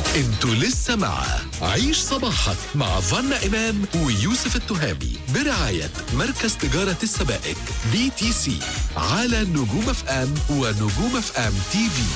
انتوا لسه مع عيش صباحك مع فنا إمام ويوسف التهامي برعاية مركز تجارة السبائك بي تي سي على نجوم اف ام ونجوم اف ام تي في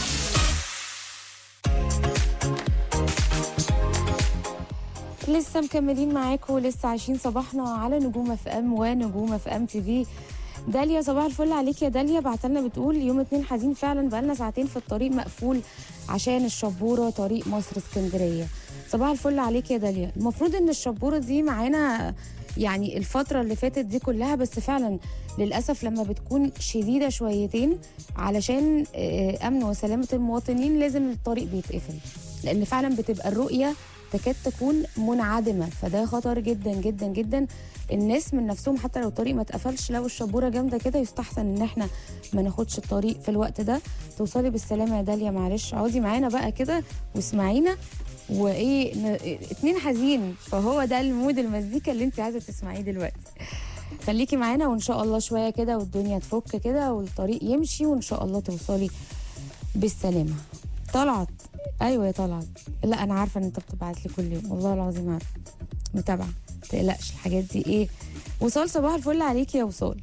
لسه مكملين معاكم ولسه عايشين صباحنا على نجوم اف ام ونجوم اف ام تي في داليا صباح الفل عليك يا داليا بعتلنا بتقول يوم اتنين حزين فعلا بقالنا ساعتين في الطريق مقفول عشان الشبوره طريق مصر اسكندريه صباح الفل عليك يا داليا المفروض ان الشبوره دي معانا يعني الفترة اللي فاتت دي كلها بس فعلا للأسف لما بتكون شديدة شويتين علشان آه، أمن وسلامة المواطنين لازم الطريق بيتقفل لأن فعلا بتبقى الرؤية تكاد تكون منعدمة فده خطر جدا جدا جدا الناس من نفسهم حتى لو الطريق ما اتقفلش لو الشبورة جامدة كده يستحسن ان احنا ما ناخدش الطريق في الوقت ده توصلي بالسلامة يا داليا معلش اقعدي معانا بقى كده واسمعينا وايه ن... اتنين حزين فهو ده المود المزيكا اللي انت عايزه تسمعيه دلوقتي خليكي معانا وان شاء الله شويه كده والدنيا تفك كده والطريق يمشي وان شاء الله توصلي بالسلامه طلعت ايوه يا طلعت لا انا عارفه ان انت بتبعت لي كل يوم والله العظيم عارفه متابعه تقلقش الحاجات دي ايه وصال صباح الفل عليك يا وصال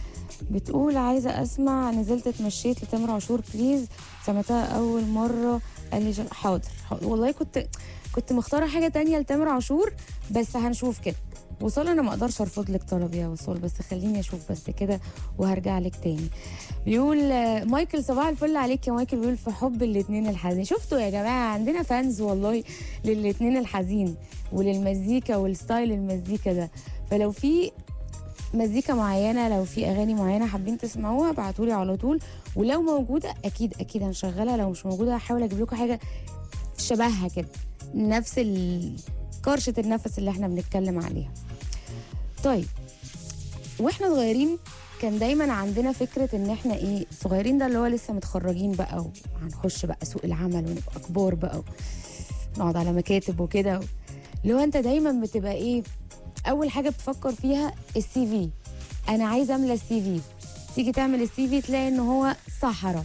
بتقول عايزه اسمع نزلت اتمشيت لتامر عاشور بليز سمعتها اول مره قال لي جل... حاضر, حاضر والله كنت كنت مختاره حاجه تانية لتامر عاشور بس هنشوف كده وصال انا ما اقدرش ارفض لك طلب يا وصال بس خليني اشوف بس كده وهرجع لك تاني بيقول آه، مايكل صباح الفل عليك يا مايكل بيقول في حب الاتنين الحزين شفتوا يا جماعه عندنا فانز والله للاتنين الحزين وللمزيكا والستايل المزيكا ده فلو في مزيكا معينه لو في اغاني معينه حابين تسمعوها ابعتولي على طول ولو موجوده اكيد اكيد هنشغلها لو مش موجوده هحاول اجيب لكم حاجه شبهها كده نفس ال- كرشه النفس اللي احنا بنتكلم عليها طيب واحنا صغيرين كان دايما عندنا فكره ان احنا ايه صغيرين ده اللي هو لسه متخرجين بقى وهنخش بقى سوق العمل ونبقى كبار بقى ونقعد على مكاتب وكده اللي هو انت دايما بتبقى ايه اول حاجه بتفكر فيها السي في انا عايزه املى السي في تيجي تعمل السي في تلاقي ان هو صحراء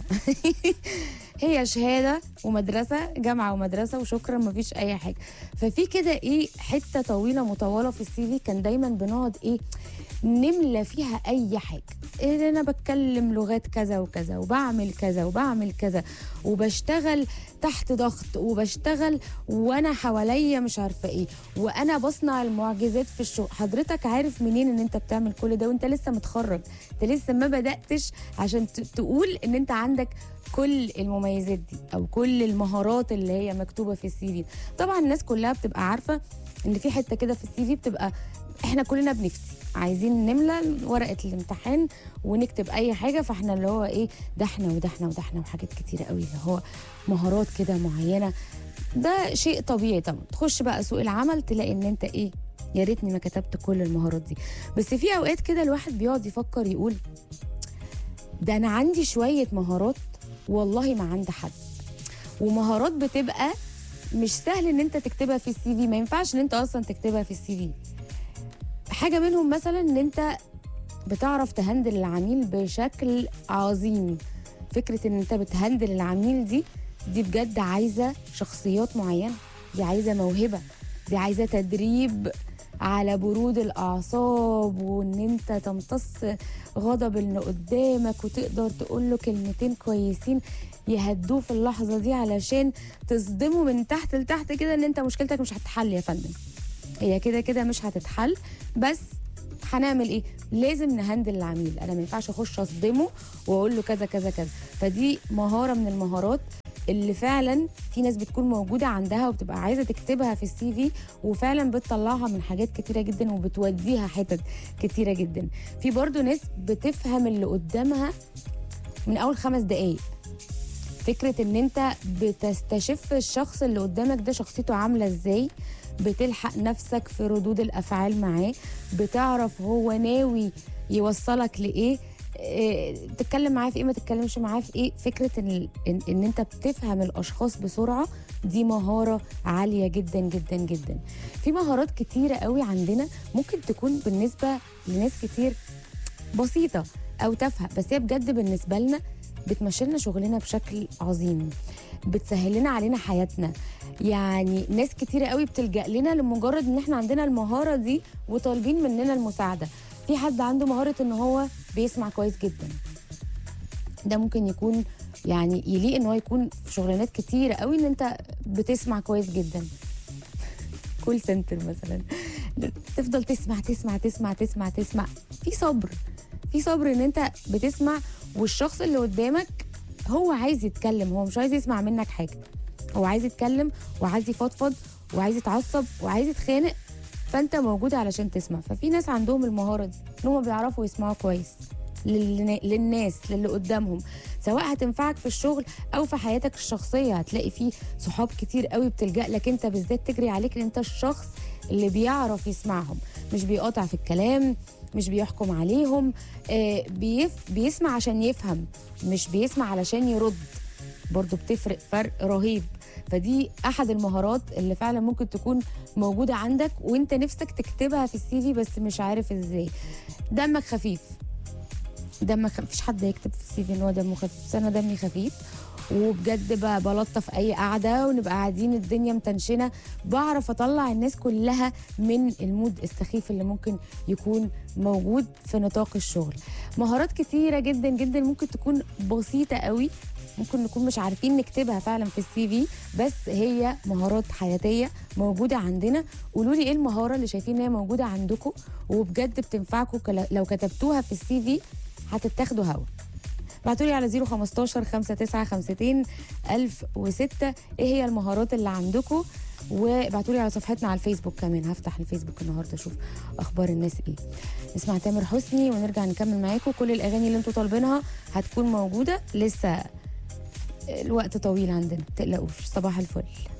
هي شهاده ومدرسه جامعه ومدرسه وشكرا مفيش اي حاجه ففي كده ايه حته طويله مطوله في السي في كان دايما بنقعد ايه نملى فيها اي حاجه إيه انا بتكلم لغات كذا وكذا وبعمل كذا وبعمل كذا وبشتغل تحت ضغط وبشتغل وانا حواليا مش عارفه ايه وانا بصنع المعجزات في الشغل حضرتك عارف منين ان انت بتعمل كل ده وانت لسه متخرج انت لسه ما بداتش عشان ت- تقول ان انت عندك كل المميزات دي او كل المهارات اللي هي مكتوبه في السي في طبعا الناس كلها بتبقى عارفه ان في حته كده في السي في بتبقى احنا كلنا بنفتي عايزين نملى ورقه الامتحان ونكتب اي حاجه فاحنا اللي هو ايه ده احنا وده احنا وده احنا وحاجات كتيره قوي اللي هو مهارات كده معينه ده شيء طبيعي طبعا تخش بقى سوق العمل تلاقي ان انت ايه يا ريتني ما كتبت كل المهارات دي بس في اوقات كده الواحد بيقعد يفكر يقول ده انا عندي شويه مهارات والله ما عند حد ومهارات بتبقى مش سهل ان انت تكتبها في السي في ما ينفعش ان انت اصلا تكتبها في السي في حاجه منهم مثلا ان انت بتعرف تهندل العميل بشكل عظيم فكره ان انت بتهندل العميل دي دي بجد عايزه شخصيات معينه دي عايزه موهبه دي عايزه تدريب على برود الاعصاب وان انت تمتص غضب اللي قدامك وتقدر تقول له كلمتين كويسين يهدوه في اللحظه دي علشان تصدمه من تحت لتحت كده ان انت مشكلتك مش هتتحل يا فندم هي كده كده مش هتتحل بس هنعمل ايه لازم نهندل العميل انا ما ينفعش اخش اصدمه واقول له كذا كذا كذا فدي مهاره من المهارات اللي فعلا في ناس بتكون موجوده عندها وبتبقى عايزه تكتبها في السي في وفعلا بتطلعها من حاجات كتيره جدا وبتوديها حتت كتيره جدا في برضو ناس بتفهم اللي قدامها من اول خمس دقايق فكره ان انت بتستشف الشخص اللي قدامك ده شخصيته عامله ازاي بتلحق نفسك في ردود الافعال معاه بتعرف هو ناوي يوصلك لايه إيه، تتكلم معاه في ايه ما تتكلمش معاه في ايه فكره ان ان, إن انت بتفهم الاشخاص بسرعه دي مهاره عاليه جدا جدا جدا في مهارات كتيره قوي عندنا ممكن تكون بالنسبه لناس كتير بسيطه او تافهه بس هي بجد بالنسبه لنا بتمشي لنا شغلنا بشكل عظيم بتسهل لنا علينا حياتنا يعني ناس كتيرة قوي بتلجأ لنا لمجرد ان احنا عندنا المهارة دي وطالبين مننا المساعدة في حد عنده مهارة ان هو بيسمع كويس جدا ده ممكن يكون يعني يليق ان هو يكون في شغلانات كتيرة قوي ان انت بتسمع كويس جدا كول سنتر مثلا تفضل تسمع تسمع تسمع تسمع تسمع في صبر في صبر ان انت بتسمع والشخص اللي قدامك هو عايز يتكلم هو مش عايز يسمع منك حاجه هو عايز يتكلم وعايز يفضفض وعايز يتعصب وعايز يتخانق فانت موجود علشان تسمع ففي ناس عندهم المهاره دي ان هم بيعرفوا يسمعوا كويس للنا- للناس للي قدامهم سواء هتنفعك في الشغل او في حياتك الشخصيه هتلاقي فيه صحاب كتير قوي بتلجأ لك انت بالذات تجري عليك لان انت الشخص اللي بيعرف يسمعهم مش بيقاطع في الكلام مش بيحكم عليهم آه بيف بيسمع عشان يفهم مش بيسمع علشان يرد برضو بتفرق فرق رهيب فدي احد المهارات اللي فعلا ممكن تكون موجوده عندك وانت نفسك تكتبها في السي في بس مش عارف ازاي دمك خفيف دمك خفيف مفيش حد يكتب في السي في ان هو دمه خفيف بس انا دمي خفيف وبجد ب- بلطف اي قعده ونبقى قاعدين الدنيا متنشنه بعرف اطلع الناس كلها من المود السخيف اللي ممكن يكون موجود في نطاق الشغل مهارات كتيره جدا جدا ممكن تكون بسيطه قوي ممكن نكون مش عارفين نكتبها فعلا في السي في بس هي مهارات حياتيه موجوده عندنا قولوا لي ايه المهاره اللي شايفين ان هي موجوده عندكم وبجد بتنفعكم كلا- لو كتبتوها في السي في هتتاخدوا هوا ابعتوا لي على 015 5952 1006 ايه هي المهارات اللي عندكم وابعتوا لي على صفحتنا على الفيسبوك كمان هفتح الفيسبوك النهارده اشوف اخبار الناس ايه نسمع تامر حسني ونرجع نكمل معاكم كل الاغاني اللي انتوا طالبينها هتكون موجوده لسه الوقت طويل عندنا تقلقوش صباح الفل